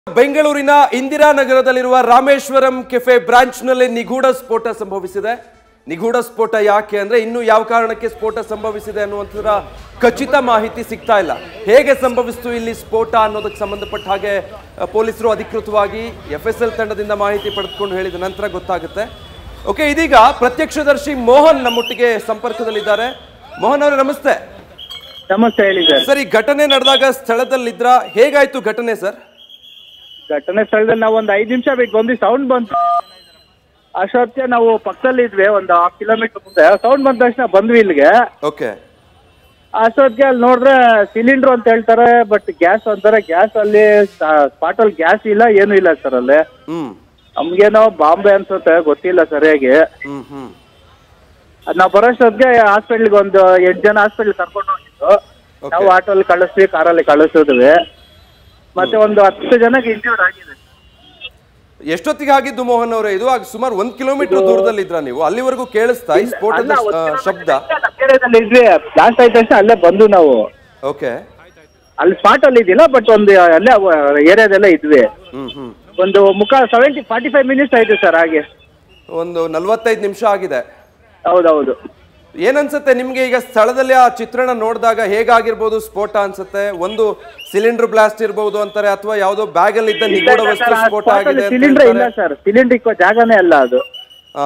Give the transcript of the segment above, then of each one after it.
ಬೆಂಗಳೂರಿನ ಇಂದಿರಾನಗರದಲ್ಲಿರುವ ರಾಮೇಶ್ವರಂ ಕೆಫೆ ಬ್ರಾಂಚ್ನಲ್ಲಿ ನಿಗೂಢ ಸ್ಫೋಟ ಸಂಭವಿಸಿದೆ ನಿಗೂಢ ಸ್ಫೋಟ ಯಾಕೆ ಅಂದ್ರೆ ಇನ್ನು ಯಾವ ಕಾರಣಕ್ಕೆ ಸ್ಫೋಟ ಸಂಭವಿಸಿದೆ ಅನ್ನುವಂಥದ್ರ ಖಚಿತ ಮಾಹಿತಿ ಸಿಗ್ತಾ ಇಲ್ಲ ಹೇಗೆ ಸಂಭವಿಸ್ತು ಇಲ್ಲಿ ಸ್ಫೋಟ ಅನ್ನೋದಕ್ಕೆ ಸಂಬಂಧಪಟ್ಟ ಹಾಗೆ ಅ, ಪೊಲೀಸರು ಅಧಿಕೃತವಾಗಿ ಎಫ್ ಎಸ್ ಎಲ್ ತಂಡದಿಂದ ಮಾಹಿತಿ ಪಡೆದುಕೊಂಡು ಹೇಳಿದ ನಂತರ ಗೊತ್ತಾಗುತ್ತೆ ಓಕೆ ಇದೀಗ ಪ್ರತ್ಯಕ್ಷದರ್ಶಿ ಮೋಹನ್ ನಮ್ಮೊಟ್ಟಿಗೆ ಸಂಪರ್ಕದಲ್ಲಿದ್ದಾರೆ ಮೋಹನ್ ಅವರೇ ನಮಸ್ತೆ ನಮಸ್ತೆ ಹೇಳಿ ಸರ್ ಸರ್ ಈ ಘಟನೆ ನಡೆದಾಗ ಸ್ಥಳದಲ್ಲಿದ್ರ ಹೇಗಾಯ್ತು ಘಟನೆ ಸರ್ ಘಟನೆ ಸ್ಥಳದಲ್ಲಿ ನಾವು ಒಂದು ಐದು ನಿಮಿಷ ಬಿಟ್ಟು ಬಂದು ಸೌಂಡ್ ಬಂತು ಅಷ್ಟೊತ್ತಿಗೆ ನಾವು ಪಕ್ಕದಲ್ಲಿ ಇದ್ವಿ ಒಂದು ಹಾಫ್ ಕಿಲೋಮೀಟರ್ ಮುಂದೆ ಸೌಂಡ್ ಬಂದ ತಕ್ಷಣ ಬಂದ್ವಿ ಇಲ್ಲಿಗೆ ಓಕೆ ಅಷ್ಟೊತ್ತಿಗೆ ಅಲ್ಲಿ ನೋಡಿದ್ರೆ ಸಿಲಿಂಡರ್ ಅಂತ ಹೇಳ್ತಾರೆ ಬಟ್ ಗ್ಯಾಸ್ ಅಂತಾರೆ ಗ್ಯಾಸ್ ಅಲ್ಲಿ ಸ್ಪಾಟ್ ಅಲ್ಲಿ ಗ್ಯಾಸ್ ಇಲ್ಲ ಏನೂ ಇಲ್ಲ ಸರ್ ಅಲ್ಲಿ ಹ್ಮ್ ನಮ್ಗೇನೋ ಬಾಂಬೆ ಅನ್ಸುತ್ತೆ ಗೊತ್ತಿಲ್ಲ ಸರಿಯಾಗಿ ಹ್ಮ್ ಹ್ಮ್ ಅದ್ ನಾವು ಬರೋಷ್ಟೊತ್ತಿಗೆ ಹಾಸ್ಪಿಟ್ಲಿಗೆ ಒಂದು ಎಂಟು ಜನ ಹಾಸ್ಪಿಟ್ಲ್ ಕರ್ಕೊಂಡು ಹೋಗಿದ್ದು ನಾವು ಆಟೋಲ್ಲಿ ಕಳಿಸ್ತೀವಿ ಕಾರಲ್ಲಿ ಕಳಿಸಿದ್ವಿ ಮತ್ತೆ ಒಂದು ಹತ್ತು ಜನಕ್ಕೆ ಇಂಜೂರ್ಡ್ ಆಗಿದೆ ಎಷ್ಟೊತ್ತಿಗೆ ಆಗಿದ್ದು ಮೋಹನ್ ಅವರೇ ಇದು ಆಗ ಸುಮಾರು ಒಂದ್ ಕಿಲೋಮೀಟರ್ ದೂರದಲ್ಲಿ ಇದ್ರ ನೀವು ಅಲ್ಲಿವರೆಗೂ ಕೇಳಿಸ್ತಾ ಈ ಸ್ಫೋಟದ ಅಲ್ಲ, ಆ, ಒಂದು ಶಬ್ದ ಏರಿಯಾದಲ್ಲಿ ಇದ್ವಿ ಬ್ಲಾಸ್ಟ್ ಆಯ್ತ ತಕ್ಷಣ ಅಲ್ಲೇ ಬಂದು ನಾವು ಓಕೆ ಅಲ್ಲಿ ಸ್ಪಾಟ್ ಅಲ್ಲಿ ಇದ್ದಿಲ್ಲ ಬಟ್ ಒಂದು ಅಲ್ಲೇ ಏರಿಯಾದಲ್ಲೇ ಇದ್ವಿ ಹ್ಮ್ ಹ್ಮ್ ಒಂದು ಮುಖ ಸೆವೆಂಟಿ ಫಾರ್ಟಿ ಫೈವ್ ಮಿನಿಟ್ಸ್ ಆಯ್ತು ಸರ್ ಹಾಗೆ ಒಂದು ನಲ್ವತ್ತೈದು ನಿಮಿಷ ಆಗಿದೆ ಹೌದೌದು ಏನನ್ಸುತ್ತೆ ನಿಮ್ಗೆ ಈಗ ಸ್ಥಳದಲ್ಲಿ ಆ ಚಿತ್ರಣ ನೋಡಿದಾಗ ಹೇಗಾಗಿರ್ಬೋದು ಸ್ಫೋಟ ಅನ್ಸುತ್ತೆ ಒಂದು ಸಿಲಿಂಡರ್ ಬ್ಲಾಸ್ಟ್ ಇರ್ಬೋದು ಅಂತಾರೆ ಅಥವಾ ಯಾವುದೋ ಬ್ಯಾಗ್ ಅಲ್ಲಿ ಇದ್ದ ನಿಗೂಢ ವಸ್ತು ಸ್ಫೋಟ ಆಗಿದೆ ಅಂತ ಸಿಲಿಂಡರ್ ಇಲ್ಲ ಹೇಳ್ತಾರೆ. ಸರ್ ಸಿಲಿಂಡರ್ ಇಕ್ಕೋ ಜಾಗನೇ ಅಲ್ಲ ಅದು ಹಾ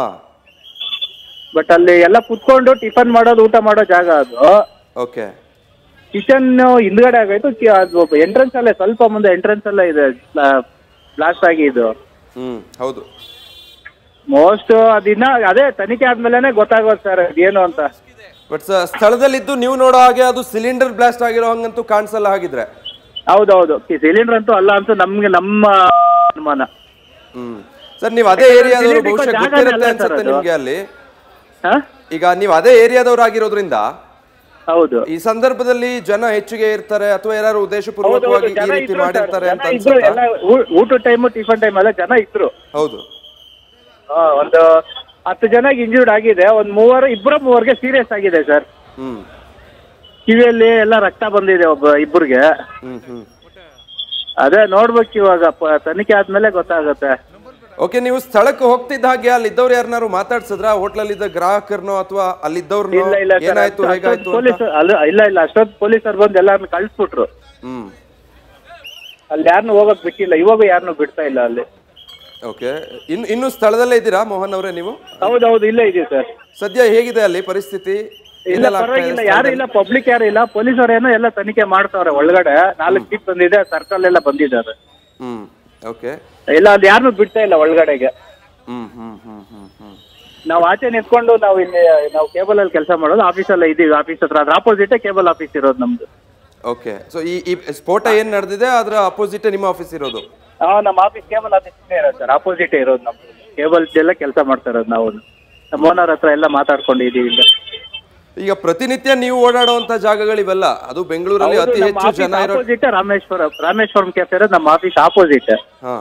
ಬಟ್ ಅಲ್ಲಿ ಎಲ್ಲ ಕುತ್ಕೊಂಡು ಟಿಫನ್ ಮಾಡೋದು ಊಟ ಮಾಡೋ ಜಾಗ ಅದು ಓಕೆ ಕಿಚನ್ ಹಿಂದ್ಗಡೆ ಆಗೋಯ್ತು ಕಿ- ಅದು ಎಂಟ್ರೆನ್ಸ್ ಅಲ್ಲೇ ಸ್ವಲ್ಪ ಮುಂದೆ ಎಂಟ್ರೆನ್ಸ್ ಅಲ್ಲೇ ಇದೆ ಬ್ಲಾಸ್ಟ್ ಆಗಿ ಇದು ಹ್ಮ್ ಹೌದು ಮೋಸ್ಟ್ ಅದಿನ್ನ ಅದೇ ತನಿಖೆ ಆದ್ಮೇಲೆ ಗೊತ್ತಾಗೋದು ಸರ್ ಏನು ಅಂತ ಬಟ್ ಸ್ಥಳದಲ್ಲಿದ್ದು ನೀವು ನೋಡೋ ಹಾಗೆ ಅದು ಸಿಲಿಂಡರ್ ಬ್ಲಾಸ್ಟ್ ಆಗಿರೋ ಹಂಗಂತೂ ಕಾಣಿಸಲ್ಲ ಹಾಗಿದ್ರೆ ಹೌದೌದು ಸಿಲಿಂಡರ್ ಅಂತೂ ಅಲ್ಲ ಅಂತ ನಮ್ಗೆ ನಮ್ಮ ಅನುಮಾನ ಹ್ಮ್ ಸರ್ ನೀವು ಅದೇ ಏರಿಯಾದವರು ಸಿಲಿಂಡರ್ ಬಹುಶಃ ಜಾಗನೇ ಗೊತ್ತಿರುತ್ತೆ ಅಲ್ಲ ಅನ್ಸುತ್ತೆ ಸರ್ ಅದು. ನಿಮ್ಗೆ ಅಲ್ಲಿ ಹಾ ಈಗ ನೀವು ಅದೇ ಏರಿಯಾದವ್ರು ಆಗಿರೋದ್ರಿಂದ ಹೌದು ಈ ಸಂದರ್ಭದಲ್ಲಿ ಜನ ಹೆಚ್ಚಿಗೆ ಇರ್ತಾರೆ ಅಥವಾ ಯಾರು ಉದ್ದೇಶಪೂರ್ವಕವಾಗಿ ಈ ಜನ ರೀತಿ ಇದ್ರು ಮಾಡಿರ್ತಾರೆ ಸರ್. ಅಂತ ಜನ ಇದ್ರು ಅನ್ಸುತ್ತಾ ಎಲ್ಲ ಊ- ಊಟದ ಟೈಮು ಟಿಫನ್ ಟೈಮ್ ಎಲ್ಲ ಜನ ಇದ್ರು ಹೌದು ಆ, ಒಂದು ಹತ್ತು ಜನಕ್ಕೆ ಇಂಜೂರ್ಡ್ ಆಗಿದೆ ಒಂದ್ ಮೂವರು ಇಬ್ಬರು ಮೂವರ್ಗೆ ಸೀರಿಯಸ್ ಆಗಿದೆ ಸರ್ ಹ್ಮ್ ಕಿವಿಯಲ್ಲಿ ಎಲ್ಲ ರಕ್ತ ಬಂದಿದೆ ಒಬ್ಬ ಇಬ್ಬರಿಗೆ ಹ್ಮ್ ಹ್ಮ್ ಅದೇ ನೋಡ್ಬೇಕು ಇವಾಗ ಪ- ತನಿಖೆ ಆದ್ಮೇಲೆ ಗೊತ್ತಾಗುತ್ತೆ ಓಕೆ ನೀವು ಸ್ಥಳಕ್ಕೆ ಹೋಗ್ತಿದ್ದ ಹಾಗೆ ಅಲ್ಲಿ ಇದ್ದವ್ರು ಯಾರನ್ನಾರು ಮಾತಾಡ್ಸಿದ್ರ ಹೋಟ್ಲಲ್ಲಿ ಇದ್ದ ಗ್ರಾಹಕರನೋ ಅಥವಾ ಅಲ್ಲಿದ್ದವ್ರನ್ನೋ ಇಲ್ಲ ಇಲ್ಲ ಸರ್ ಏನಾಯ್ತು ಹೇಗಾಯ್ತು ಅಂತ ಪೊಲೀಸ್ ಅಲ್ಲ ಇಲ್ಲ ಇಲ್ಲ ಅಷ್ಟೊತ್ತು ಪೊಲೀಸರು ಬಂದು ಎಲ್ಲಾರನ್ನ ಕಳಿಸ್ಬಿಟ್ರು ಹ್ಮ್ ಅಲ್ಲಿ ಯಾರನ್ನೂ ಹೋಗಕ್ ಬಿಟ್ಟಿಲ್ಲ ಇವಾಗ ಯಾರನ್ನೂ ಬಿಡ್ತಾ ಇಲ್ಲ ಅಲ್ಲಿ ಓಕೆ ಇನ್ನು ಇನ್ನು ಸ್ಥಳದಲ್ಲೇ ಇದ್ದೀರಾ ಮೋಹನ್ ಅವರೇ ನೀವು ಹೌದೌದು ಇಲ್ಲೇ ಇದೆ ಸರ್ ಸದ್ಯ ಹೇಗಿದೆ ಅಲ್ಲಿ ಪರಿಸ್ಥಿತಿ ಇಲ್ಲ ಏನೆಲ್ಲ ಆಗ್ತಾ ಇದೆ ಪರವಾಗಿಲ್ಲ ಯಾರು ಇಲ್ಲ ಪಬ್ಲಿಕ್ ಯಾರು ಇಲ್ಲ ಪೊಲೀಸರು ಏನೋ ಎಲ್ಲ ತನಿಖೆ ಮಾಡ್ತಾವ್ರೆ ಒಳಗಡೆ ನಾಲ್ಕು ಜೀಪ್ ಬಂದಿದೆ ಸರ್ಕಲ್ ಎಲ್ಲ ಬಂದಿದ್ದಾರೆ ಹ್ಮ್ ಓಕೆ ಇಲ್ಲ ಅದು ಯಾರನ್ನೂ ಬಿಡ್ತಾ ಇಲ್ಲ ಒಳಗಡೆಗೆ ಹ್ಮ್ ಹ್ಮ್ ಹ್ಮ್ ಹ್ಮ್ ಹ್ಮ್ ನಾವು ಆಚೆ ನಿಂತ್ಕೊಂಡು ನಾವು ಇಲ್ಲಿ ನಾವು ಕೇಬಲ್ ಅಲ್ಲಿ ಕೆಲಸ ಮಾಡೋದು ಆಫೀಸಲ್ಲೇ ಇದೀವಿ ಆಫೀಸ್ ಹತ್ರ ಅದ್ರ ಆಪೋಸಿಟ್ ಕೇಬಲ್ ಆಫೀಸ್ ಇರೋದು ನಮ್ದು ಓಕೆ ಸೊ ಈ ಈ ಸ್ಫೋಟ ಏನ್ ನಡೆದಿದೆ ಅದರ ಅಪೋಸಿಟ್ ನಿಮ್ಮ ಆಫೀಸ್ ಇರೋದು ಹಾ ನಮ್ಮ ಆಫೀಸ್ ಕೇಬಲ್ ಆಫೀಸ್ ಇರೋದು ಸರ್ ಆಪೋಸಿಟ್ ಇರೋದು ನಮ್ದು ಕೇಬಲ್ ಎಲ್ಲ ಕೆಲಸ ಮಾಡ್ತಾ ಇರೋದು ನಾವು ನಮ್ಮ ಓನರ್ ಹತ್ರ ಎಲ್ಲ ಮಾತಾಡ್ಕೊಂಡಿದೀವಿ ಈಗ ಈಗ ಪ್ರತಿನಿತ್ಯ ನೀವು ಓಡಾಡುವಂತ ಜಾಗಗಳಿವೆಲ್ಲ ಅದು ಬೆಂಗಳೂರಲ್ಲಿ ಅತಿ ಹೆಚ್ಚು ಜನ ಇರೋ ಆಪೋಸಿಟ್ ರಾಮೇಶ್ವರ ರಾಮೇಶ್ವರಂ ಕೆಫೆ ಇರೋದು ನಮ್ಮ ಆಫೀಸ್ ಆಪೋಸಿಟ್ ಹಾ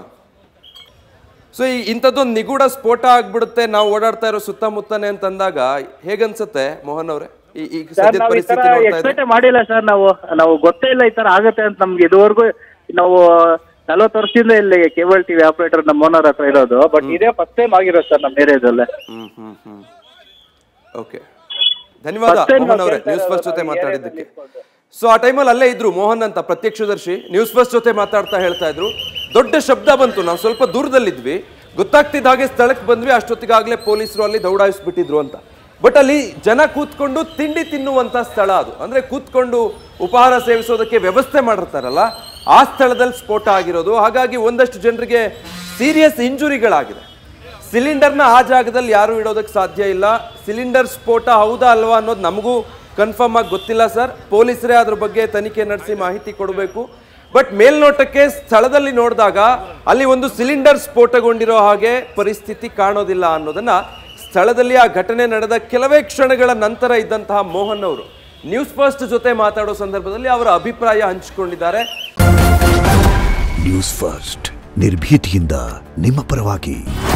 ಸೊ ಈ ಇಂಥದ್ದೊಂದು ನಿಗೂಢ ಸ್ಫೋಟ ಆಗ್ಬಿಡುತ್ತೆ ನಾವು ಓಡಾಡ್ತಾ ಇರೋ ಸುತ್ತಮುತ್ತನೆ ಅಂತಂದಾಗ ಹೇಗನ್ಸುತ್ತೆ ಮೋಹನ್ ಅವರೇ ಈ ಈ ಸರ್ ಸದ್ಯದ ನಾವು ಈ ತರ ಪರಿಸ್ಥಿತಿ ನೋಡ್ತಾ ಇದ್ರೆ ಎಕ್ಸ್ಪೆಕ್ಟ್ ಮಾಡಿಲ್ಲ ಸರ್ ನಾವು ನಾವು ಗೊತ್ತೇ ಇಲ್ಲ ಈ ತರ ಆಗುತ್ತೆ ಅಂತ ನಮ್ಗೆ ಇದುವರೆಗೂ ನಾವು ನಲವತ್ತು ವರ್ಷದಿಂದ ಇಲ್ಲಿ ಕೇಬಲ್ ಟಿವಿ ಆಪರೇಟರ್ ನಮ್ಮ ಓನರ್ ಹತ್ರ ಇರೋದು ಬಟ್ ಇದೇ ಫಸ್ಟ್ ಟೈಮ್ ಆಗಿರೋದು ಸರ್ ನಮ್ಮ ಏರಿಯಾದಲ್ಲೇ ಹ್ಮ್ ಹ್ಮ್ ಹ್ಮ್ ಓಕೆ ಧನ್ಯವಾದ First time ಮೋಹನ್ ಅವರೇ ನಾವು ನ್ಯೂಸ್ ಫಸ್ಟ್ ಕೇಳ್ತಾ ಜೊತೆ ಇರೋದು ಮಾತಾಡಿದ್ದಕ್ಕೆ ಸೊ ಆ ಟೈಮಲ್ಲಿ ಅಲ್ಲೇ ಇದ್ರು ಮೋಹನ್ ಅಂತ ಪ್ರತ್ಯಕ್ಷದರ್ಶಿ ನ್ಯೂಸ್ ಫಸ್ಟ್ ಜೊತೆ ಮಾತಾಡ್ತಾ ಹೇಳ್ತಾ ಇದ್ರು ದೊಡ್ಡ ಶಬ್ದ ಬಂತು ನಾವು ಸ್ವಲ್ಪ ದೂರದಲ್ಲಿದ್ವಿ ಗೊತ್ತಾಗ್ತಿದ್ದ ಹಾಗೆ ಸ್ಥಳಕ್ಕೆ ಬಂದ್ವಿ ಅಷ್ಟೊತ್ತಿಗಾಗಲೇ ಪೊಲೀಸರು ಅಲ್ಲಿ ದೌಡಾಯಿಸ್ಬಿಟ್ಟಿದ್ರು ಅಂತ ಬಟ್ ಅಲ್ಲಿ ಜನ ಕೂತ್ಕೊಂಡು ತಿಂಡಿ ತಿನ್ನುವಂತ ಸ್ಥಳ ಅದು ಅಂದ್ರೆ ಕೂತ್ಕೊಂಡು ಉಪಹಾರ ಸೇವಿಸೋದಕ್ಕೆ ವ್ಯವಸ್ಥೆ ಮಾಡಿರ್ತಾರಲ್ಲ ಆ ಸ್ಥಳದಲ್ಲಿ ಸ್ಫೋಟ ಆಗಿರೋದು ಹಾಗಾಗಿ ಒಂದಷ್ಟು ಜನರಿಗೆ ಸೀರಿಯಸ್ ಇಂಜುರಿಗಳಾಗಿದೆ ಸಿಲಿಂಡರ್ನ ಆ ಜಾಗದಲ್ಲಿ ಯಾರು ಇಡೋದಕ್ಕೆ ಸಾಧ್ಯ ಇಲ್ಲ ಸಿಲಿಂಡರ್ ಸ್ಫೋಟ ಹೌದಾ ಅಲ್ವಾ ಅನ್ನೋದು ನಮಗೂ ಕನ್ಫರ್ಮ್ ಆಗಿ ಗೊತ್ತಿಲ್ಲ ಸರ್ ಪೊಲೀಸರೇ ಅದ್ರ ಬಗ್ಗೆ ತನಿಖೆ ನಡೆಸಿ ಮಾಹಿತಿ ಕೊಡಬೇಕು ಬಟ್ ಮೇಲ್ನೋಟಕ್ಕೆ ಸ್ಥಳದಲ್ಲಿ ನೋಡಿದಾಗ ಅಲ್ಲಿ ಒಂದು ಸಿಲಿಂಡರ್ ಸ್ಫೋಟಗೊಂಡಿರೋ ಹಾಗೆ ಪರಿಸ್ಥಿತಿ ಕಾಣೋದಿಲ್ಲ ಅನ್ನೋದನ್ನ ಸ್ಥಳದಲ್ಲಿ ಆ ಘಟನೆ ನಡೆದ ಕೆಲವೇ ಕ್ಷಣಗಳ ನಂತರ ಇದ್ದಂತಹ ಮೋಹನ್ ಅವರು ನ್ಯೂಸ್ ಫಸ್ಟ್ ಜೊತೆ ಮಾತಾಡೋ ಸಂದರ್ಭದಲ್ಲಿ ಅವರ ಅಭಿಪ್ರಾಯ ಹಂಚಿಕೊಂಡಿದ್ದಾರೆ ನ್ಯೂಸ್ ಫಸ್ಟ್ ನಿರ್ಭೀತಿಯಿಂದ ನಿಮ್ಮ ಪರವಾಗಿ